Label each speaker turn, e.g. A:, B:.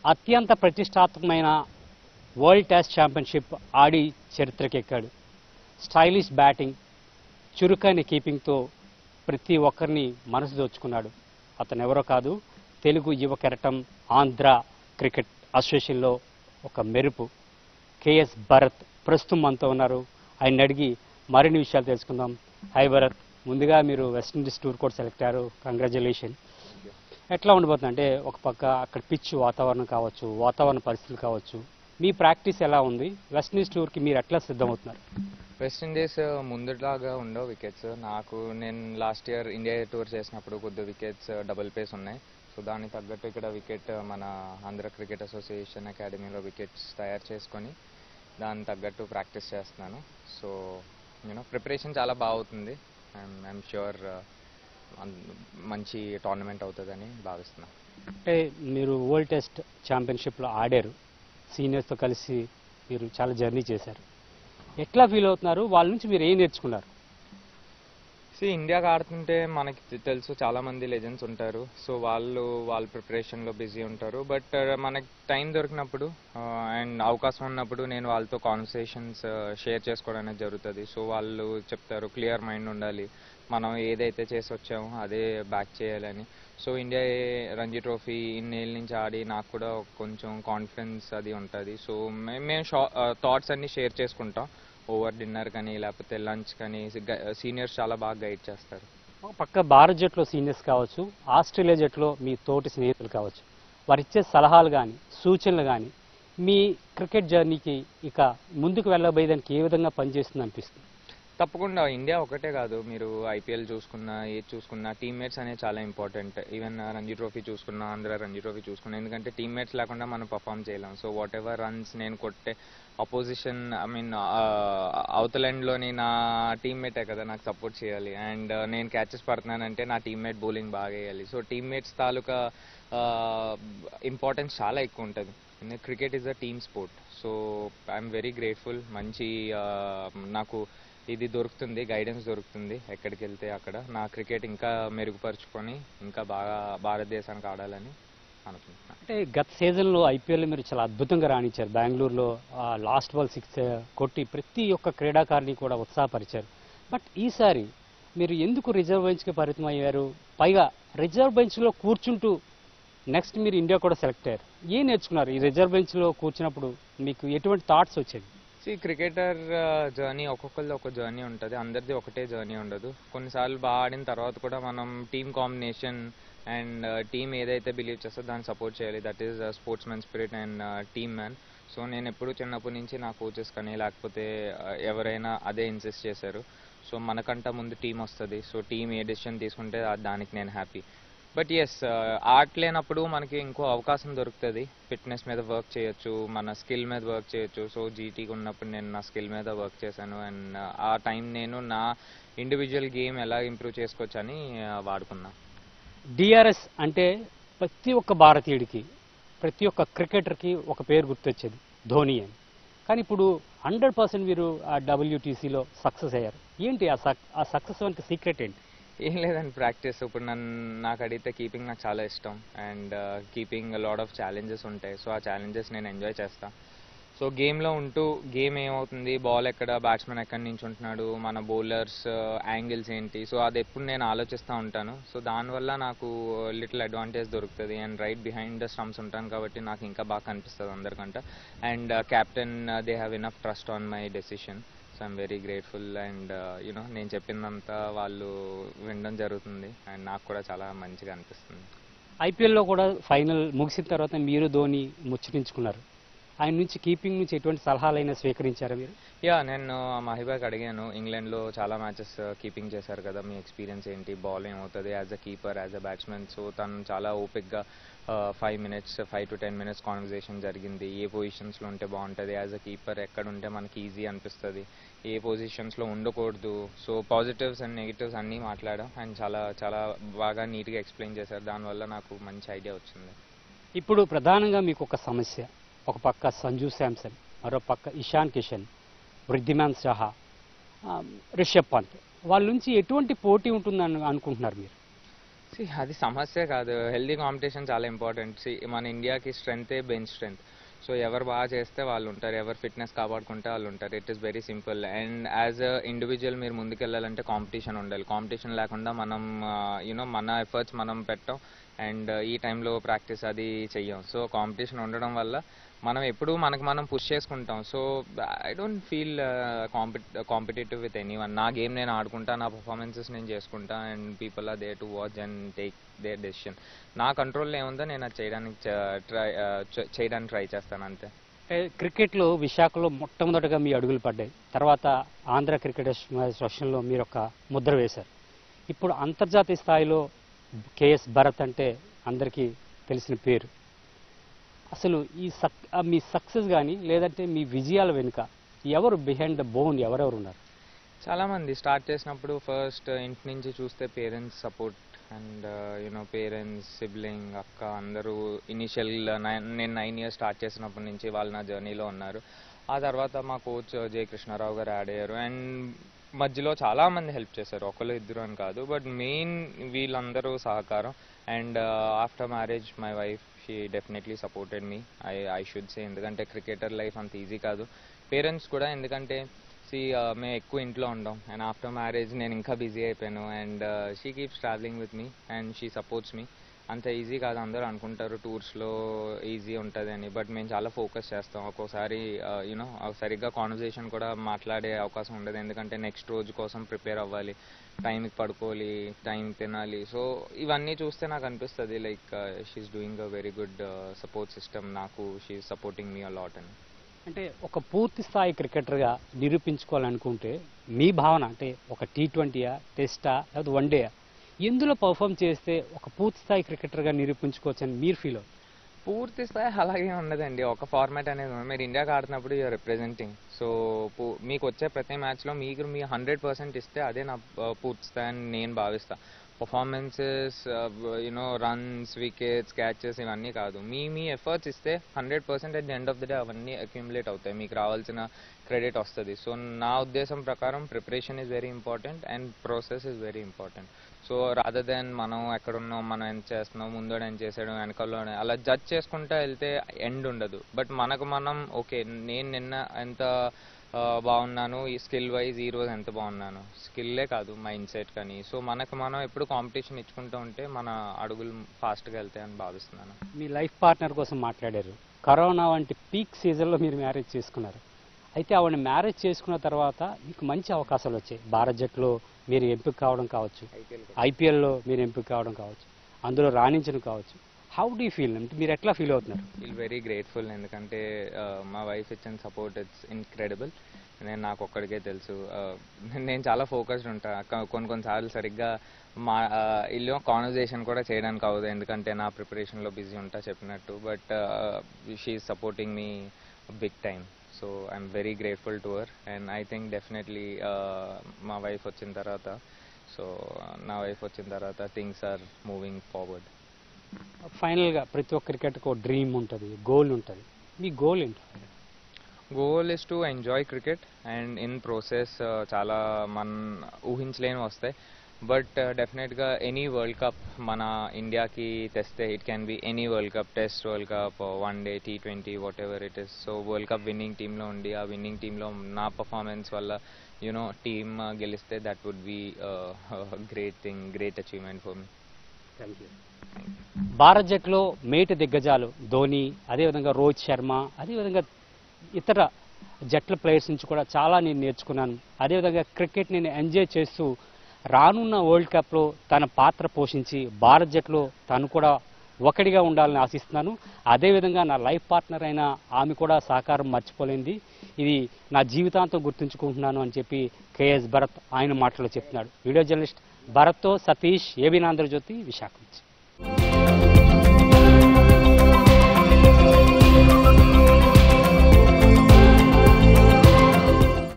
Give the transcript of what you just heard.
A: అత్యంత ప్రతిష్టాత్మకమైన world test championship ఆడి చరిత్రకెక్కాడు స్టైలిష్ బ్యాటింగ్ చురుకైన కీపింగ్తో ప్రతి ఒక్కరిని మనసు దోచుకున్నాడు అతను ఎవరో కాదు తెలుగు యువ కెరటం ఆంధ్ర క్రికెట్ అసోసియేషన్లో ఒక మెరుపు కేఎస్ భరత్ ప్రస్తుతం మనతో ఉన్నారు ఆయన అడిగి మరిన్ని విషయాలు తెలుసుకుందాం హై భరత్ ముందుగా మీరు వెస్టిండీస్ టూర్ కూడా సెలెక్ట్ అయ్యారు కంగ్రాచులేషన్ ఎట్లా ఉండబోతుంది అంటే ఒక పక్క అక్కడ పిచ్ వాతావరణం కావచ్చు వాతావరణ పరిస్థితులు కావచ్చు మీ ప్రాక్టీస్ ఎలా ఉంది వెస్టిండీస్ టూర్కి మీరు ఎట్లా సిద్ధమవుతున్నారు
B: వెస్టిండీస్ ముందులాగా ఉండవు వికెట్స్ నాకు నేను లాస్ట్ ఇయర్ ఇండియా టూర్ చేసినప్పుడు కొద్ది వికెట్స్ డబుల్ పేస్ ఉన్నాయి సో దానికి తగ్గట్టు ఇక్కడ వికెట్ మన ఆంధ్ర క్రికెట్ అసోసియేషన్ అకాడమీలో వికెట్స్ తయారు చేసుకొని దానికి తగ్గట్టు ప్రాక్టీస్ చేస్తున్నాను సో యూనో ప్రిపరేషన్ చాలా బాగుంటుంది ఐఎమ్ ఐఎమ్ ష్యూర్ మంచి టోర్నమెంట్ అవుతుందని భావిస్తున్నాను
A: అంటే మీరు వరల్డ్ టెస్ట్ ఛాంపియన్షిప్లో ఆడారు సీనియర్స్తో కలిసి మీరు చాలా జర్నీ చేశారు ఎట్లా ఫీల్ అవుతున్నారు వాళ్ళ నుంచి మీరు ఏం నేర్చుకున్నారు
B: సి ఇండియాకి ఆడుతుంటే మనకి తె- తెలుసు చాలా మంది లెజెండ్స్ ఉంటారు సో వాళ్ళు వాళ్ళ ప్రిపరేషన్లో బిజీ ఉంటారు బట్ మనకి టైం దొరికినప్పుడు అండ్ అవకాశం ఉన్నప్పుడు నేను వాళ్ళతో కాన్వర్సేషన్స్ షేర్ చేసుకోవడం అనేది జరుగుతుంది సో వాళ్ళు చెప్తారు క్లియర్ మైండ్ ఉండాలి మనం ఏదైతే చేసి వచ్చామో అదే బ్యాక్ చేయాలని so India A- Ranji trophy ఇన్నేళ్ళ నుంచి ఆడి నాకు కూడా కొంచెం కాన్ఫిడెన్స్ అది ఉంటుంది సో మే- మేము షా థాట్స్ అన్ని షేర్ చేసుకుంటాం ఓవర్ డిన్నర్ కానీ లేకపోతే లంచ్ కానీ సీనియర్స్ చాలా బాగా గైడ్ చేస్తారు
A: ఒక పక్క భారత్ జట్లో సీనియర్స్ కావచ్చు ఆస్ట్రేలియా జట్లో మీ తోటి స్నేహితులు కావచ్చు వారు ఇచ్చే సలహాలు కానీ సూచనలు కానీ మీ క్రికెట్ జర్నీకి ఇక ముందుకు వెళ్ళబోయేదానికి ఏ విధంగా పనిచేస్తుంది అనిపిస్తుంది
B: తప్పకుండా ఇండియా ఒకటే కాదు మీరు ఐపీఎల్ చూసుకున్నా ఏది చూసుకున్నా టీమ్మేట్స్ అనేది చాలా ఇంపార్టెంట్ ఈవెన్ రంజీ ట్రోఫీ చూసుకున్నా ఆంధ్ర రంజీ ట్రోఫీ చూసుకున్నా ఎందుకంటే టీమ్మేట్స్ లేకుండా మనం పర్ఫామ్ చేయలేం సో వాట్ ఎవర్ రన్స్ నేను కొట్టే అపోజిషన్ ఐ మీన్ అవతల ఎండ్లోని నా టీమ్మేటే కదా నాకు సపోర్ట్ చేయాలి అండ్ నేను క్యాచెస్ పడుతున్నానంటే నా టీమ్మేట్ బౌలింగ్ బాగా వేయాలి సో టీమ్మేట్స్ తాలూకా ఇంపార్టెన్స్ చాలా ఎక్కువ ఉంటుంది cricket is a team sport so I'm very grateful మంచి uh, నాకు ఇది దొరుకుతుంది గైడెన్స్ దొరుకుతుంది ఎక్కడికి వెళ్తే అక్కడ నా క్రికెట్ ఇంకా మెరుగుపరుచుకొని ఇంకా బాగా భారతదేశానికి ఆడాలని అనుకుంటున్నాను
A: అంటే గత సీజన్లో ఐపీఎల్ మీరు చాలా అద్భుతంగా రాణించారు బెంగళూరులో లాస్ట్ బాల్ సిక్స్ కొట్టి ప్రతి ఒక్క క్రీడాకారిని కూడా ఉత్సాహపరిచారు బట్ ఈసారి మీరు ఎందుకు రిజర్వ్ బెంచ్కి పరిమితం అయ్యారు పైగా రిజర్వ్ బెంచ్లో కూర్చుంటూ నెక్స్ట్ మీరు ఇండియా కూడా సెలెక్ట్ అయ్యారు ఏం నేర్చుకున్నారు ఈ రిజర్వ్ బెంచ్లో కూర్చున్నప్పుడు మీకు ఎటువంటి థాట్స్ వచ్చేవి
B: సి క్రికెటర్ జర్నీ ఒక్కొక్కరిది ఒక జర్నీ ఉంటుంది అందరిది ఒకటే జర్నీ ఉండదు కొన్నిసార్లు బాగా ఆడిన తర్వాత కూడా మనం టీమ్ కాంబినేషన్ అండ్ టీమ్ ఏదైతే బిలీవ్ చేస్తుందో దాన్ని సపోర్ట్ చేయాలి that is sportsman spirit and team man so నేను ఎప్పుడు చిన్నప్పటి నుంచి నా కోచెస్ కానీ లేకపోతే uh, ఎవరైనా అదే ఇన్సిస్ట్ చేశారు సో మనకంట ముందు టీం వస్తుంది సో టీం ఏ డెసిషన్ తీసుకుంటే ఆ- దానికి నేను హ్యాపీ బట్ ఎస్ ఆర్ట్ లేనప్పుడు మనకి ఇంకో అవకాశం దొరుకుతుంది ఫిట్నెస్ మీద వర్క్ చేయొచ్చు మన స్కిల్ మీద వర్క్ చేయొచ్చు సో జీటీకి ఉన్నప్పుడు నేను నా స్కిల్ మీద వర్క్ చేశాను అండ్ ఆ టైం నేను నా ఇండివిజువల్ గేమ్ ఎలా ఇంప్రూవ్ చేసుకోవచ్చు అని వాడుకున్నా
A: డిఆర్ఎస్ అంటే ప్రతి ఒక్క భారతీయుడికి ప్రతి ఒక్క క్రికెటర్కి ఒక పేరు గుర్తొచ్చేది ధోని అని కానీ ఇప్పుడు హండ్రెడ్ పర్సెంట్ మీరు ఆ డబ్ల్యూటీసీలో సక్సెస్ అయ్యారు ఏంటి ఆ సక్ ఆ సక్సెస్ వెనక సీక్రెట్ ఏంటి
B: ఏం లేదండి ప్రాక్టీస్ ఇప్పుడు నన్ను నాకు అడిగితే కీపింగ్ నాకు చాలా ఇష్టం and keeping lot of challenges ఉంటాయి సో ఆ ఛాలెంజెస్ నేను ఎంజాయ్ చేస్తా సో గేమ్లో ఉంటూ గేమ్ ఏమవుతుంది బాల్ ఎక్కడ బ్యాట్స్మెన్ ఎక్కడి నుంచి ఉంటున్నాడు మన బౌలర్స్ యాంగిల్స్ ఏంటి సో అది ఎప్పుడు నేను ఆలోచిస్తూ ఉంటాను సో దానివల్ల నాకు లిటిల్ అడ్వాంటేజ్ దొరుకుతుంది and right behind the stumps ఉంటాను కాబట్టి నాకు ఇంకా బాగా కనిపిస్తుంది అందరికంటే and captain they have enough trust on my decision so I'm very grateful and you know నేను చెప్పిందంతా వాళ్ళు వినడం జరుగుతుంది అండ్ నాకు కూడా చాలా మంచిగా అనిపిస్తుంది
A: ఐపీఎల్లో కూడా ఫైనల్ ముగిసిన తర్వాత మీరు ధోని ముచ్చటించుకున్నారు ఆయన నుంచి కీపింగ్ నుంచి ఎటువంటి సలహాలైనా స్వీకరించారా మీరు
B: యా నేను మహిబాకి అడిగాను ఇంగ్లాండ్లో చాలా మ్యాచెస్ కీపింగ్ చేశారు కదా మీ ఎక్స్పీరియన్స్ ఏంటి బాల్ ఏమవుతుంది as a keeper as a batsmen so తను చాలా ఓపిక్గా five minutes five to ten minutes conversation జరిగింది ఏ పొజిషన్స్లో ఉంటే బాగుంటుంది యాజ్ అ కీపర్ ఎక్కడ ఉంటే మనకి ఈజీ అనిపిస్తుంది ఏ పొజిషన్స్లో ఉండకూడదు సో పాజిటివ్స్ అండ్ నెగిటివ్స్ అన్నీ మాట్లాడాం అండ్ చాలా చాలా బాగా నీట్గా ఎక్స్ప్లెయిన్ చేశారు దానివల్ల నాకు మంచి ఐడియా వచ్చింది
A: ఇప్పుడు ప్రధానంగా మీకు ఒక సమస్య ఒక పక్క సంజు శాంసన్ మరో పక్క ఇషాన్ కిషన్ వృద్ధిమాన్ సహా ఆ, రిషబ్ పంత్ వాళ్ళ నుంచి ఎటువంటి పోటీ ఉంటుందని అనుకుంటున్నారు మీరు
B: See, అది సమస్య కాదు హెల్దీ కాంపిటీషన్ చాలా ఇంపార్టెంట్ మన ఇండియాకి స్ట్రెంగ్తే బెంచ్ స్ట్రెంగ్త్ సో ఎవరు బాగా చేస్తే వాళ్ళు ఉంటారు ఎవరు ఫిట్నెస్ కాపాడుకుంటే వాళ్ళు ఉంటారు it is very simple and as a individual మీరు ముందుకెళ్ళాలంటే కాంపిటీషన్ ఉండాలి కాంపిటీషన్ లేకుండా మనం యూనో మన ఎఫర్ట్స్ మనం పెట్టాం అండ్ ఈ టైంలో ప్రాక్టీస్ అది చెయ్యం సో కాంపిటీషన్ ఉండడం వల్ల మనం ఎప్పుడూ మనకు మనం పుష్ చేసుకుంటాం so I don't feel competitive with anyone నా గేమ్ నేను ఆడుకుంటా నా పర్ఫార్మెన్సెస్ నేను చేసుకుంటా and people are they to watch and take their decision నా కంట్రోల్లో ఏముందో నేను అది చేయడానికి ట్రై చేయడానికి ట్రై చేస్తాను అంతే
A: అంటే క్రికెట్లో విశాఖలో మొట్టమొదటగా మీ అడుగులు పడ్డాయి తర్వాత ఆంధ్ర క్రికెట్ అసోసియేషన్లో మీరు ఒక ముద్ర వేశారు ఇప్పుడు అంతర్జాతీయ స్థాయిలో కేఎస్ భరత్ అంటే అందరికీ తెలిసిన పేరు అసలు ఈ సక్ ఆ మీ సక్సెస్ కానీ లేదంటే మీ విజయాల వెనుక ఎవరు బిహైండ్ ద బోన్ ఎవరెవరు ఉన్నారు
B: చాలా మంది స్టార్ట్ చేసినప్పుడు ఫస్ట్ ఇంటి నుంచి చూస్తే parents support and you know parents sibling అక్క అందరూ ఇనిషియల్ నేను నైన్ ఇయర్స్ స్టార్ట్ చేసినప్పటి నుంచి వాళ్ళు నా జర్నీలో ఉన్నారు ఆ తర్వాత మా కోచ్ జయ కృష్ణారావు గారు యాడ్ అయ్యారు అండ్ మధ్యలో చాలా మంది హెల్ప్ చేశారు ఒకళ్ళు ఇద్దరు అని కాదు బట్ మెయిన్ వీళ్ళందరూ సహకారం and after marriage my wife she definitely supported me I I should say ఎందుకంటే క్రికెటర్ లైఫ్ అంత ఈజీ కాదు పేరెంట్స్ కూడా ఎందుకంటే సి మేము ఎక్కువ ఇంట్లో ఉండం అండ్ ఆఫ్టర్ మ్యారేజ్ నేను ఇంకా బిజీ అయిపోయాను and she keeps travelling with me and she supports me అంత ఈజీ కాదు అందరూ అనుకుంటారు టూర్స్లో ఈజీ ఉంటుంది అని బట్ మేము చాలా ఫోకస్ చేస్తాం ఒక్కోసారి యూనో సరిగ్గా కాన్వర్జేషన్ కూడా మాట్లాడే అవకాశం ఉండదు ఎందుకంటే నెక్స్ట్ రోజు కోసం ప్రిపేర్ అవ్వాలి టైంకి పడుకోవాలి టైం తినాలి సో ఇవన్నీ చూస్తే నాకు అనిపిస్తుంది like she's doing a very good support system నాకు షీ సపోర్టింగ్ మీ అలాట్ అని
A: అంటే ఒక పూర్తి స్థాయి క్రికెటర్గా నిరూపించుకోవాలనుకుంటే మీ భావన అంటే ఒక టీ ట్వంటీయా టెస్టా లేకపోతే వన్ డేయా ఎందులో పర్ఫామ్ చేస్తే ఒక పూర్తి స్థాయి క్రికెటర్గా నిరూపించుకోవచ్చని మీరు ఫీల్ అవుతారు
B: పూర్తి స్థాయి అలాగే ఉండదండి ఒక ఫార్మాట్ అనేది ఉంది. మీరు ఇండియాకి ఆడుతున్నప్పుడు యూఆర్ రిప్రజెంటింగ్ సో మీకు వచ్చే ప్రతి మ్యాచ్లో మీకు మీ హండ్రెడ్ పర్సెంట్ ఇస్తే అదే నా uh, పూర్తి స్థాయి అని నేను భావిస్తా performances you know runs wickets catches ఇవన్నీ కాదు మీ మీ ఎఫర్ట్స్ ఇస్తే hundred percent at the end of the day అవన్నీ అక్యుములేట్ అవుతాయి మీకు రావాల్సిన క్రెడిట్ వస్తుంది సో నా ఉద్దేశం ప్రకారం preparation is very important and process is very important so rather than మనం ఎక్కడున్నాం మనం ఎంత చేస్తున్నాం ముందోడు ఏం చేసాడు వెనకాల అలా జడ్జ్ చేసుకుంటా వెళ్తే ఎండ్ ఉండదు బట్ మనకు మనం ఓకే నేను నిన్న ఎంత ఆ, బాగున్నాను ఈ స్కిల్ వైజ్ ఈ రోజు ఎంత బాగున్నాను స్కిల్లే కాదు మైండ్ సెట్ కానీ సో మనకు మనం ఎప్పుడు కాంపిటీషన్ ఇచ్చుకుంటూ ఉంటే మన అడుగులు ఫాస్ట్గా వెళ్తాయని భావిస్తున్నాను
A: మీ లైఫ్ పార్ట్నర్ కోసం మాట్లాడారు కరోనా వంటి పీక్ సీజన్లో మీరు మ్యారేజ్ చేసుకున్నారు అయితే ఆవిడ మ్యారేజ్ చేసుకున్న తర్వాత మీకు మంచి అవకాశాలు వచ్చాయి భారత్ జట్టులో మీరు ఎంపిక కావడం కావచ్చు ఐపీఎల్లో మీరు ఎంపిక కావడం కావచ్చు అందులో రాణించడం కావచ్చు హౌ డూ ఫీల్ అంటే మీరు ఎట్లా ఫీల్ అవుతున్నారు
B: ఫీల్ వెరీ గ్రేట్ఫుల్ ఎందుకంటే ఆ, మా వైఫ్ ఇచ్చిన సపోర్ట్ ఇట్స్ ఇన్క్రెడిబుల్ నేను నాకు ఒక్కడికే తెలుసు ఆ, నేను చాలా ఫోకస్డ్ ఉంటా క- కొన్ని కొన్నిసార్లు సరిగ్గా మా ఆ, ఇల్లు కాన్వర్జేషన్ కూడా చేయడానికి అవ్వదు ఎందుకంటే నా ప్రిపరేషన్లో బిజీ ఉంటా చెప్పినట్టు but she supporting me big time so I'm very grateful to her and I think definitely మా వైఫ్ వచ్చిన తర్వాత సో నా వైఫ్ వచ్చిన తర్వాత థింగ్స్ ఆర్ మూవింగ్ ఫార్వర్డ్
A: ఫైనల్గా ప్రతి ఒక్క క్రికెట్కి ఒక డ్రీమ్ ఉంటుంది గోల్ ఉంటుంది మీ గోల్ ఏంటి
B: goal is to enjoy cricket and in process చాలా మన ఊహించలేని వస్తాయి బట్ డెఫినెట్గా ఎనీ వరల్డ్ కప్ మన ఇండియాకి తెస్తే it can be any world cup test world cup one day T twenty whatever it is so world cup winning టీంలో ఉండి ఆ విన్నింగ్ టీంలో నా పర్ఫార్మెన్స్ వల్ల యూనో టీమ్ గెలిస్తే that would be great thing great achievement for me
A: thank you Bharat జట్టులో మేటి దిగ్గజాలు ధోని అదేవిధంగా రోహిత్ శర్మ అదేవిధంగా ఇతర జట్ల ప్లేయర్స్ నుంచి కూడా చాలా నేను నేర్చుకున్నాను అదేవిధంగా క్రికెట్ నేను ఎంజాయ్ చేస్తూ రానున్న వరల్డ్ కప్లో తన పాత్ర పోషించి భారత్ జట్టులో తను కూడా ఒకటిగా ఉండాలని ఆశిస్తున్నాను అదేవిధంగా నా లైఫ్ పార్ట్నర్ అయిన ఆమె కూడా సహకారం మర్చిపోలేంది ఇది నా జీవితాంతం గుర్తుంచుకుంటున్నాను అని చెప్పి కేఎస్ భరత్ ఆయన మాటలో చెప్తున్నాడు వీడియో జర్నలిస్ట్ భరత్తో సతీష్ ఏబీ ఆంధ్రజ్యోతి విశాఖ నుంచి